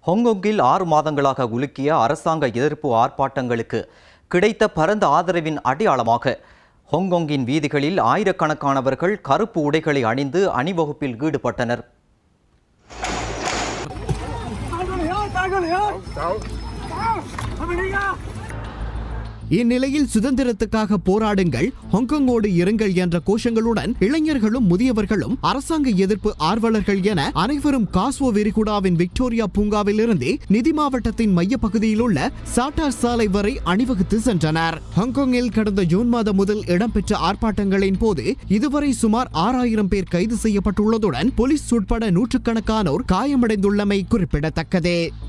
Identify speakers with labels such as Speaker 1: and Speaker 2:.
Speaker 1: ஹாங்காங்கில் ஆறு மாதங்களாக உலுக்கிய அரசாங்க எதிர்ப்பு ஆர்ப்பாட்டங்களுக்கு கிடைத்த பரந்த ஆதரவின் அடையாளமாக ஹாங்காங்கின் வீதிகளில் ஆயிரக்கணக்கானவர்கள் கருப்பு உடைகளை அணிந்து அணிவகுப்பில் ஈடுபட்டனர்
Speaker 2: இந்நிலையில் சுதந்திரத்துக்காக போராடுங்கள் ஹாங்காங்கோடு இருங்கள் என்ற கோஷங்களுடன் இளைஞர்களும் முதியவர்களும் அரசாங்க எதிர்ப்பு ஆர்வலர்கள் என அனைவரும் காஸ்வோ விரிகுடாவின் விக்டோரியா பூங்காவில் இருந்து நிதி மாவட்டத்தின் மையப்பகுதியில் உள்ள சாட்டார் சாலை வரை அணிவகுத்து சென்றனர் ஹாங்காங்கில் கடந்த ஜூன் மாதம் முதல் இடம்பெற்ற ஆர்ப்பாட்டங்களின் போது இதுவரை சுமார் ஆறாயிரம் பேர் கைது செய்யப்பட்டுள்ளதுடன் போலீஸ் உட்பட நூற்றுக்கணக்கானோர் காயமடைந்துள்ளமை குறிப்பிடத்தக்கது